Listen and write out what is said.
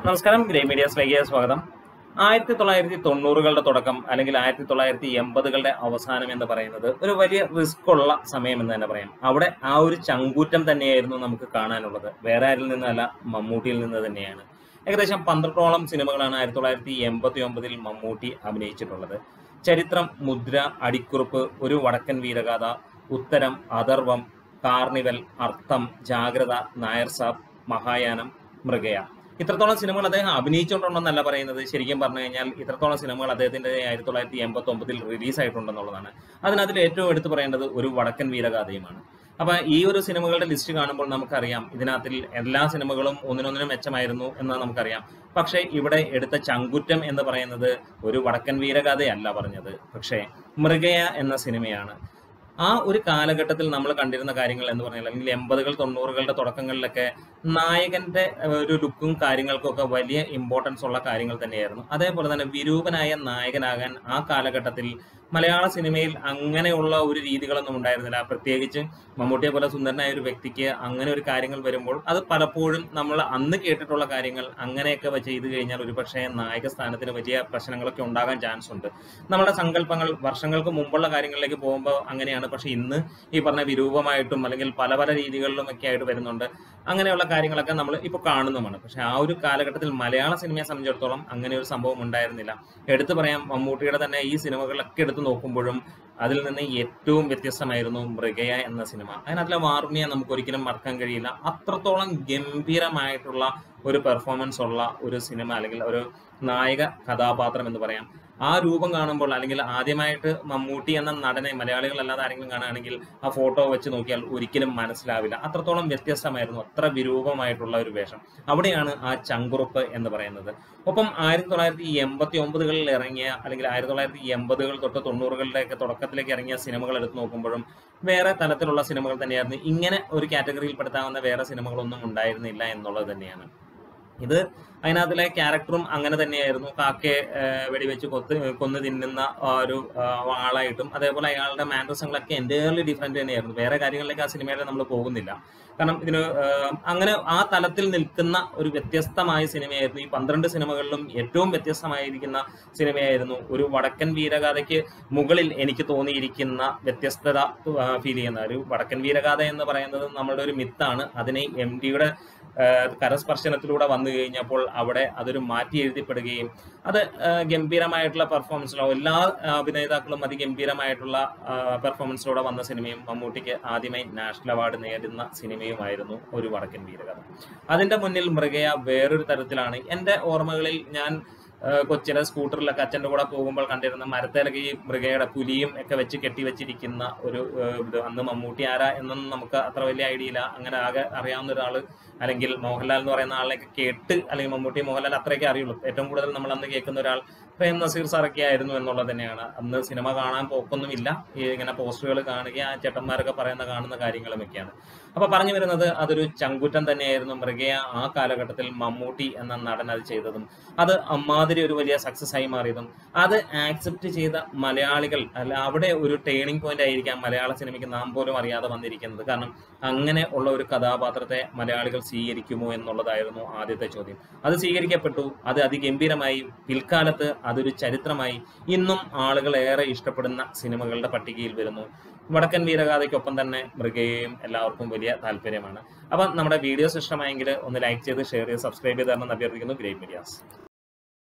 നമസ്കാരം ഗ്രേ മീഡിയസിലേക്ക് സ്വാഗതം ആയിരത്തി തൊള്ളായിരത്തി തൊണ്ണൂറുകളുടെ തുടക്കം അല്ലെങ്കിൽ ആയിരത്തി തൊള്ളായിരത്തി എൺപതുകളുടെ അവസാനം എന്ന് പറയുന്നത് ഒരു വലിയ റിസ്ക് ഉള്ള സമയം എന്ന് തന്നെ പറയാം അവിടെ ആ ഒരു ചങ്കൂറ്റം തന്നെയായിരുന്നു നമുക്ക് കാണാനുള്ളത് വേറെ ആരിൽ നിന്നല്ല മമ്മൂട്ടിയിൽ നിന്ന് തന്നെയാണ് ഏകദേശം പന്ത്രണ്ടോളം സിനിമകളാണ് ആയിരത്തി തൊള്ളായിരത്തി എൺപത്തി ഒമ്പതിൽ മമ്മൂട്ടി അഭിനയിച്ചിട്ടുള്ളത് ചരിത്രം മുദ്ര അടിക്കുറിപ്പ് ഒരു വടക്കൻ വീരഗാഥ ഉത്തരം അഥർവം കാർണിവൽ അർത്ഥം ജാഗ്രത നായർ സാബ് മഹായാനം മൃഗയ ഇത്രത്തോളം സിനിമകൾ അദ്ദേഹം അഭിനയിച്ചുകൊണ്ടുണ്ടെന്നല്ല പറയുന്നത് ശരിക്കും പറഞ്ഞു കഴിഞ്ഞാൽ ഇത്രത്തോളം സിനിമകൾ അദ്ദേഹത്തിന്റെ ആയിരത്തി തൊള്ളായിരത്തി എൺപത്തി ഒമ്പതിൽ റിലീസ് ആയിട്ടുണ്ടെന്നുള്ളതാണ് അതിനതിൽ ഏറ്റവും എടുത്തു പറയേണ്ടത് ഒരു വടക്കൻ വീരഗാഥയുമാണ് അപ്പൊ ഈ ഒരു സിനിമകളുടെ ലിസ്റ്റ് കാണുമ്പോൾ നമുക്കറിയാം ഇതിനകത്തിൽ എല്ലാ സിനിമകളും ഒന്നിനൊന്നിനും മെച്ചമായിരുന്നു എന്ന് നമുക്കറിയാം പക്ഷേ ഇവിടെ എടുത്ത ചങ്കുറ്റം എന്ന് പറയുന്നത് ഒരു വടക്കൻ വീരഗാഥയല്ല പറഞ്ഞത് പക്ഷേ മൃഗയ എന്ന സിനിമയാണ് ആ ഒരു കാലഘട്ടത്തിൽ നമ്മൾ കണ്ടിരുന്ന കാര്യങ്ങൾ എന്ന് പറഞ്ഞാൽ അല്ലെങ്കിൽ എൺപതുകൾ തൊണ്ണൂറുകളുടെ തുടക്കങ്ങളിലൊക്കെ നായകന്റെ ഏഹ്, ഒരു ലുക്കും കാര്യങ്ങൾക്കും ഒക്കെ വലിയ ഇമ്പോർട്ടൻസ് ഉള്ള കാര്യങ്ങൾ തന്നെയായിരുന്നു അതേപോലെ തന്നെ വിരൂപനായ നായകനാകാൻ ആ കാലഘട്ടത്തിൽ മലയാള സിനിമയിൽ അങ്ങനെയുള്ള ഒരു രീതികളൊന്നും ഉണ്ടായിരുന്നില്ല പ്രത്യേകിച്ച് മമ്മൂട്ടിയെ പോലെ സുന്ദരനായ ഒരു വ്യക്തിക്ക് അങ്ങനെ ഒരു കാര്യങ്ങൾ വരുമ്പോൾ അത് പലപ്പോഴും നമ്മൾ അന്ന് കേട്ടിട്ടുള്ള കാര്യങ്ങൾ അങ്ങനെയൊക്കെ വ- ചെയ്തു കഴിഞ്ഞാൽ ഒരുപക്ഷെ നായക സ്ഥാനത്തിന് വലിയ പ്രശ്നങ്ങളൊക്കെ ഉണ്ടാകാൻ ചാൻസ് ഉണ്ട് നമ്മുടെ സങ്കല്പങ്ങൾ വർഷങ്ങൾക്ക് മുമ്പുള്ള കാര്യങ്ങളിലേക്ക് പോകുമ്പോൾ അങ്ങനെയാണ് പക്ഷെ ഇന്ന് ഈ പറഞ്ഞ വിരൂപമായിട്ടും അല്ലെങ്കിൽ പല പല രീതികളിലും ഒക്കെ ആയിട്ട് വരുന്നുണ്ട് അങ്ങനെയുള്ള കാര്യങ്ങളൊക്കെ നമ്മൾ ഇപ്പോൾ കാണുന്നതുമാണ് പക്ഷെ ആ ഒരു കാലഘട്ടത്തിൽ മലയാള സിനിമയെ സംബന്ധിച്ചിടത്തോളം അങ്ങനെ ഒരു സംഭവം ഉണ്ടായിരുന്നില്ല എടുത്തു പറയാം മമ്മൂട്ടിയുടെ തന്നെ ഈ സിനിമകളൊക്കെ എടുത്തു നോക്കുമ്പോഴും അതിൽ നിന്ന് ഏറ്റവും വ്യത്യസ്തമായിരുന്നു മൃഗയ എന്ന സിനിമ അതിനകത്തിലെ വാർമിയെ നമുക്ക് ഒരിക്കലും മറക്കാൻ കഴിയില്ല അത്രത്തോളം ഗംഭീരമായിട്ടുള്ള ഒരു പെർഫോമൻസ് ഉള്ള ഒരു സിനിമ അല്ലെങ്കിൽ ഒരു നായക കഥാപാത്രം എന്ന് പറയാം ആ രൂപം കാണുമ്പോൾ അല്ലെങ്കിൽ ആദ്യമായിട്ട് മമ്മൂട്ടി എന്ന നടനെ മലയാളികൾ അല്ലാതെ ആരെങ്കിലും കാണുകയാണെങ്കിൽ ആ ഫോട്ടോ വെച്ച് നോക്കിയാൽ ഒരിക്കലും മനസ്സിലാവില്ല അത്രത്തോളം വ്യത്യസ്തമായിരുന്നു അത്ര വിരൂപമായിട്ടുള്ള ഒരു വേഷം അവിടെയാണ് ആ ചങ്കുറുപ്പ് എന്ന് പറയുന്നത് ഒപ്പം ആയിരത്തി തൊള്ളായിരത്തി എൺപത്തി ഒമ്പതുകളിൽ ഇറങ്ങിയ അല്ലെങ്കിൽ ആയിരത്തി തൊള്ളായിരത്തി എൺപതുകൾ തൊട്ട് തൊണ്ണൂറുകളുടെയൊക്കെ തുടക്കത്തിലേക്ക് ഇറങ്ങിയ സിനിമകൾ എടുത്ത് നോക്കുമ്പോഴും വേറെ തലത്തിലുള്ള സിനിമകൾ തന്നെയായിരുന്നു ഇങ്ങനെ ഒരു കാറ്റഗറിയിൽ പെടുത്താവുന്ന വേറെ സിനിമകളൊന്നും ഉണ്ടായിരുന്നില്ല എന്നുള്ളത് തന്നെയാണ് ഇത് അതിനകത്തിലെ ക്യാരക്ടറും അങ്ങനെ തന്നെയായിരുന്നു കാക്കയെ ഏഹ്, വെടിവെച്ച് കൊത്ത് കൊന്നു തിന്നുന്ന ആ ഒരു ആ, ആളായിട്ടും അതേപോലെ അയാളുടെ മാനറിസങ്ങളൊക്കെ എൻ്റയർലി ഡിഫറെന്റ് തന്നെയായിരുന്നു വേറെ കാര്യങ്ങളിലേക്ക് ആ സിനിമയിൽ നമ്മൾ പോകുന്നില്ല കാരണം ഇതിന് ഏഹ്, അങ്ങനെ ആ തലത്തിൽ നിൽക്കുന്ന ഒരു വ്യത്യസ്തമായ സിനിമയായിരുന്നു ഈ പന്ത്രണ്ട് സിനിമകളിലും ഏറ്റവും വ്യത്യസ്തമായിരിക്കുന്ന സിനിമയായിരുന്നു ഒരു വടക്കൻ വീരഗാഥയ്ക്ക് മുകളിൽ എനിക്ക് തോന്നിയിരിക്കുന്ന വ്യത്യസ്തത ഫീൽ ചെയ്യുന്ന ഒരു വടക്കൻ വീരഗാഥ എന്ന് പറയുന്നത് നമ്മളുടെ ഒരു മിത്താണ് അതിനെ എം ഡിയുടെ കരസ്പർശനത്തിലൂടെ വന്നു കഴിഞ്ഞപ്പോൾ അവിടെ അതൊരു മാറ്റി എഴുതിപ്പെടുകയും അത് ആ, ഗംഭീരമായിട്ടുള്ള പെർഫോമൻസിലോ എല്ലാ ആ, അഭിനേതാക്കളും അതിഗംഭീരമായിട്ടുള്ള പെർഫോമൻസിലൂടെ വന്ന സിനിമയും മമ്മൂട്ടിക്ക് ആദ്യമായി നാഷണൽ അവാർഡ് നേടുന്ന സിനിമയുമായിരുന്നു ഒരു വടക്കൻ വീരകഥ അതിന്റെ മുന്നിൽ മൃഗയ വേറൊരു തരത്തിലാണ് എൻ്റെ ഓർമ്മകളിൽ ഞാൻ ആ, കൊച്ചിലെ സ്കൂട്ടറിലൊക്കെ അച്ഛൻ്റെ കൂടെ പോകുമ്പോൾ കണ്ടിരുന്ന മരത്തേലൊക്കെ ഈ മൃഗയുടെ പുലിയും ഒക്കെ വെച്ച് കെട്ടി വെച്ചിരിക്കുന്ന ഒരു ആ, ഇത് അന്ന് മമ്മൂട്ടി ആരാ എന്നൊന്നും നമുക്ക് അത്ര വലിയ ഐഡിയ ഇല്ല അങ്ങനെ ആകെ അറിയാവുന്ന ഒരാള് അല്ലെങ്കിൽ മോഹൻലാൽ എന്ന് പറയുന്ന ആളെയൊക്കെ കേട്ട് അല്ലെങ്കിൽ മമ്മൂട്ടി മോഹൻലാൽ അത്രയൊക്കെ അറിയുള്ളൂ ഏറ്റവും കൂടുതൽ നമ്മൾ അന്ന് കേൾക്കുന്ന ഒരാൾ പ്രേം നസീർ സാറൊക്കെ ആയിരുന്നു എന്നുള്ളത് തന്നെയാണ് അന്ന് സിനിമ കാണാൻ പോക്കൊന്നുമില്ല ഈ ഇങ്ങനെ പോസ്റ്ററുകൾ കാണുക ആ ചേട്ടന്മാരൊക്കെ പറയുന്ന കാണുന്ന കാര്യങ്ങളുമൊക്കെയാണ് അപ്പൊ പറഞ്ഞു വരുന്നത് അതൊരു ചങ്കുറ്റം തന്നെയായിരുന്നു മൃഗയ ആ കാലഘട്ടത്തിൽ മമ്മൂട്ടി എന്ന നടൻ അത് ചെയ്തതും അത് അമ്മാതിരി ഒരു വലിയ സക്സസ് ആയി മാറിയതും അത് ആക്സെപ്റ്റ് ചെയ്ത മലയാളികൾ അല്ല അവിടെ ഒരു ടേണിംഗ് പോയിന്റ് ആയിരിക്കാം മലയാള സിനിമയ്ക്ക് നാം പോലും അറിയാതെ വന്നിരിക്കുന്നത് കാരണം അങ്ങനെ ഉള്ള ഒരു കഥാപാത്രത്തെ മലയാളികൾ സ്വീകരിക്കുമോ എന്നുള്ളതായിരുന്നു ആദ്യത്തെ ചോദ്യം അത് സ്വീകരിക്കപ്പെട്ടു അത് അതിഗംഭീരമായി പിൽക്കാലത്ത് അതൊരു ചരിത്രമായി ഇന്നും ആളുകൾ ഏറെ ഇഷ്ടപ്പെടുന്ന സിനിമകളുടെ പട്ടികയിൽ വരുന്നു വടക്കൻ വീരഗാഥയ്ക്കൊപ്പം തന്നെ മൃഗയും എല്ലാവർക്കും വലിയ താല്പര്യമാണ് അപ്പം നമ്മുടെ വീഡിയോസ് ഇഷ്ടമായെങ്കിൽ ഒന്ന് ലൈക്ക് ചെയ്ത് ഷെയർ ചെയ്ത് സബ്സ്ക്രൈബ് ചെയ്ത് തരണം എന്ന് അഭ്യർത്ഥിക്കുന്നു ഗ്രേറ്റ് മീഡിയാസ്